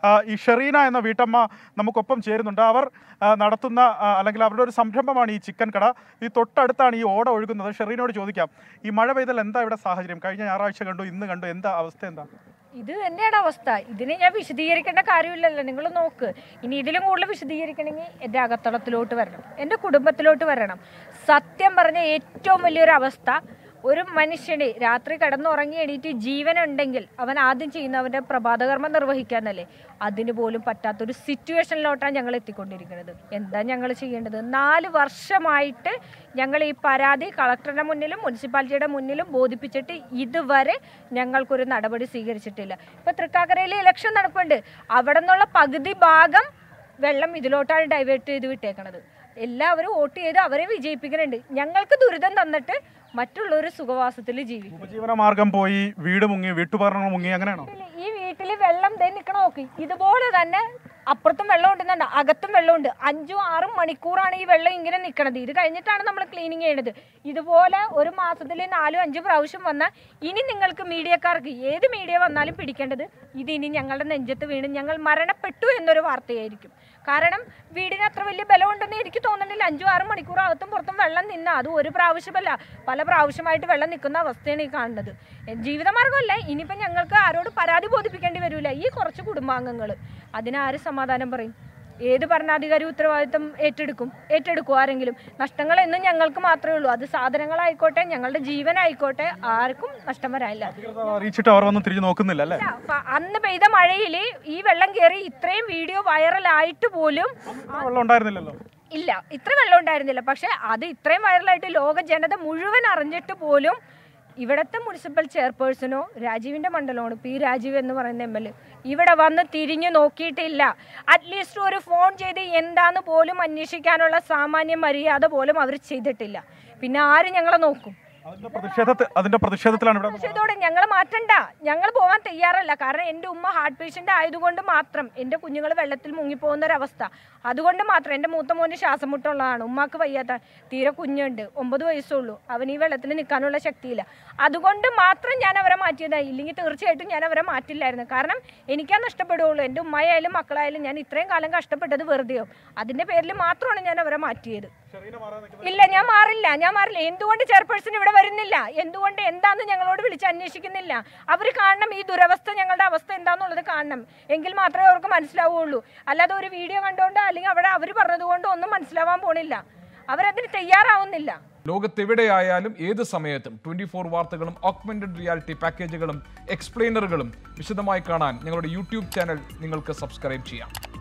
ആ, ഈ ഷെറീന എന്ന വീട്ടമ്മ നമുക്കൊപ്പം ചേരുന്നുണ്ട് അവർ ആ, നടത്തുന്ന ആ, അല്ലെങ്കിൽ അവരുടെ ഒരു സംരംഭമാണ് ഈ ചിക്കൻ കട ഈ തൊട്ടടുത്താണ് ഈ ഓട ഒഴുകുന്നത് ഷെറീനോട് ചോദിക്കാം ഈ മഴ പെയ്താൽ എന്താ ഇവിടെ സാഹചര്യം കഴിഞ്ഞ ഞായറാഴ്ച കണ്ടു ഇന്ന് കണ്ടു എന്താ അവസ്ഥ എന്താ ഇത് തന്നെയാണ് അവസ്ഥ ഇതിനെ ഞാൻ വിശദീകരിക്കേണ്ട കാര്യമില്ലല്ലോ നിങ്ങൾ നോക്ക് ഇനി ഇതിലും കൂടുതൽ വിശദീകരിക്കണമെങ്കിൽ എൻ്റെ അകത്തളത്തിലോട്ട് വരണം എൻ്റെ കുടുംബത്തിലോട്ട് വരണം സത്യം പറഞ്ഞ ഏറ്റവും വലിയൊരു അവസ്ഥ ഒരു മനുഷ്യന് രാത്രി കിടന്നുറങ്ങി എണീറ്റ് ജീവനുണ്ടെങ്കിൽ അവൻ ആദ്യം ചെയ്യുന്നവൻ്റെ പ്രഭാതകർമ്മം നിർവഹിക്കാനല്ലേ അതിന് പോലും പറ്റാത്തൊരു സിറ്റുവേഷനിലോട്ടാണ് ഞങ്ങൾ എത്തിക്കൊണ്ടിരിക്കുന്നത് എന്താ ഞങ്ങൾ ചെയ്യേണ്ടത് നാല് വർഷമായിട്ട് ഞങ്ങൾ ഈ പരാതി കളക്ടറുടെ മുന്നിലും മുനിസിപ്പാലിറ്റിയുടെ മുന്നിലും ബോധിപ്പിച്ചിട്ട് ഇതുവരെ ഞങ്ങൾക്കൊരു നടപടി സ്വീകരിച്ചിട്ടില്ല ഇപ്പൊ തൃക്കാക്കരയിൽ ഇലക്ഷൻ നടപ്പുണ്ട് അവിടെ നിന്നുള്ള പകുതി ഭാഗം വെള്ളം ഇതിലോട്ടാണ് ഡൈവേർട്ട് ചെയ്ത് വിട്ടേക്കണത് എല്ലാവരും വോട്ട് ചെയ്ത് അവരെ വിജയിപ്പിക്കുന്നുണ്ട് ഞങ്ങൾക്ക് ദുരിതം തന്നിട്ട് മറ്റുള്ളവർ സുഖവാസത്തിൽ ജീവിക്കും ഉപജീവന മാർഗം പോയി വീട് മുങ്ങി വീട്ടുപകരണങ്ങൾ മുങ്ങി അങ്ങനെയാണോ ഈ വീട്ടിൽ വെള്ളം ദേ നിൽക്കണ നോക്ക് ഇതുപോലെ തന്നെ അപ്പുറത്തും വെള്ളം ഉണ്ടെന്നുണ്ട് അകത്തും വെള്ളമുണ്ട് അഞ്ചും ആറും മണിക്കൂറാണ് ഈ വെള്ളം ഇങ്ങനെ നിൽക്കണത് ഇത് കഴിഞ്ഞിട്ടാണ് നമ്മൾ ക്ലീനിങ് ചെയ്യണത് ഇതുപോലെ ഒരു മാസത്തിൽ നാലും അഞ്ചും പ്രാവശ്യം വന്നാൽ ഇനി നിങ്ങൾക്ക് മീഡിയക്കാർക്ക് ഏത് മീഡിയ വന്നാലും പിടിക്കേണ്ടത് ഇത് ഇനി ഞങ്ങളുടെ നെഞ്ചത്ത് വീണ് ഞങ്ങൾ മരണപ്പെട്ടു എന്നൊരു വാർത്തയായിരിക്കും കാരണം വീടിന് അത്ര വലിയ ബലമുണ്ടെന്ന് എനിക്ക് തോന്നുന്നില്ല അഞ്ചും ആറും മണിക്കൂർ അകത്തും പുറത്തും വെള്ളം നിന്ന അത് ഒരു പ്രാവശ്യമല്ല പല പ്രാവശ്യമായിട്ട് വെള്ളം നിൽക്കുന്ന അവസ്ഥയാണ് ഈ കാണുന്നത് എ- ജീവിതമാർഗ്ഗമല്ല ഇനിയിപ്പം ഞങ്ങൾക്ക് ആരോട് പരാതി ബോധിപ്പിക്കേണ്ടി വരില്ല ഈ കുറച്ച് കുടുംബാംഗങ്ങൾ അതിനാര് സമാധാനം പറയും ഏത് ഭരണാധികാരി ഉത്തരവാദിത്തം ഏറ്റെടുക്കും ഏറ്റെടുക്കും ആരെങ്കിലും നഷ്ടങ്ങൾ എന്നും ഞങ്ങൾക്ക് മാത്രമേ ഉള്ളൂ അത് സാധനങ്ങളായിക്കോട്ടെ ഞങ്ങളുടെ ജീവനായിക്കോട്ടെ ആർക്കും നഷ്ടം വരാനില്ല അറിയിച്ചിട്ട് അവർ വന്ന് തിരിഞ്ഞു നോക്കുന്നില്ല അല്ലേ അപ്പൊ അന്ന് പെയ്ത മഴയിൽ ഈ വെള്ളം കയറി ഇത്രയും വീഡിയോ വൈറലായിട്ട് പോലും ഇത്ര വെള്ളം ഉണ്ടായിരുന്നില്ലല്ലോ ഇല്ല ഇത്ര വെള്ളം ഉണ്ടായിരുന്നില്ല പക്ഷെ അത് ഇത്രയും വൈറലായിട്ട് ലോക ജനത മുഴുവൻ അറിഞ്ഞിട്ട് പോലും ഇവിടുത്തെ മുനിസിപ്പൽ ചെയർപേഴ്സണോ രാജീവിന്റെ മണ്ഡലമാണ് പി രാജീവ് എന്ന് പറയുന്ന എം എൽ എ ഇവിടെ വന്ന് തിരിഞ്ഞു നോക്കിയിട്ടില്ല അറ്റ്ലീസ്റ്റ് ഒരു ഫോൺ ചെയ്ത് എന്താന്ന് പോലും അന്വേഷിക്കാനുള്ള സാമാന്യ മര്യാദ പോലും അവർ ചെയ്തിട്ടില്ല പിന്നെ ആര് ഞങ്ങളെ നോക്കും അതിന്റെ പ്രതിഷേധത്തിൽ അതിന്റെ പ്രതിഷേധത്തിലാണ് ഇവിടെ പക്ഷേ ഇതോടെ ഞങ്ങൾ മാറ്റണ്ട ഞങ്ങൾ പോകാൻ തയ്യാറല്ല കാരണം എൻ്റെ ഉമ്മ ഹാർട്ട് പേഷ്യൻ്റ് ആയതുകൊണ്ട് മാത്രം എൻ്റെ കുഞ്ഞുങ്ങൾ വെള്ളത്തിൽ മുങ്ങിപ്പോകുന്ന ഒരവസ്ഥ അതുകൊണ്ട് മാത്രം എൻ്റെ മൂത്ത മോന് ശ്വാസം മുട്ടുള്ളതാണ് ഉമ്മാക്ക് വയ്യാത്ത തീരെ കുഞ്ഞുണ്ട് ഒമ്പത് വയസ്സുള്ളൂ അവൻ ഈ വെള്ളത്തിൽ നിൽക്കാനുള്ള ശക്തിയില്ല അതുകൊണ്ട് മാത്രം ഞാൻ അവരെ മാറ്റിയതായി ഇല്ലെങ്കിൽ തീർച്ചയായിട്ടും ഞാൻ അവരെ മാറ്റില്ലായിരുന്നു കാരണം എനിക്കാ നഷ്ടപ്പെടുകയുള്ളൂ എൻ്റെ ഉമ്മയായാലും മക്കളായാലും ഞാൻ ഇത്രയും കാലം കഷ്ടപ്പെട്ടത് വെറുതെയോ അതിൻ്റെ പേരിൽ മാത്രമാണ് ഞാൻ അവരെ മാറ്റിയത് ഇല്ല ഞാൻ മാറില്ല ഞാൻ മാറില്ല എന്തുകൊണ്ട് ചെയർപേഴ്സൺ ഇവിടെ വരുന്നില്ല എന്തുകൊണ്ട് എന്താന്ന് ഞങ്ങളോട് വിളിച്ച് അന്വേഷിക്കുന്നില്ല അവർ കാണണം ഈ ദുരവസ്ഥ ഞങ്ങളുടെ അവസ്ഥ എന്താന്നുള്ളത് കാണണം എങ്കിൽ മാത്രമേ അവർക്ക് മനസ്സിലാവുള്ളൂ അല്ലാതെ ഒരു വീഡിയോ കണ്ടുകൊണ്ട് അല്ലെങ്കിൽ അവിടെ അവർ പറഞ്ഞതുകൊണ്ട് ഒന്നും മനസ്സിലാവാൻ പോണില്ല അവരതിന് തയ്യാറാവുന്നില്ല ലോകത്തെവിടെയായാലും ഏത് സമയത്തും ട്വന്റി ഫോർ വാർത്തകളും ഓഗ്മെന്റഡ് റിയാലിറ്റി പാക്കേജുകളും എക്സ്പ്ലെയിനറുകളും വിശദമായി കാണാൻ ഞങ്ങളുടെ യൂട്യൂബ് ചാനൽ നിങ്ങൾക്ക് സബ്സ്ക്രൈബ് ചെയ്യാം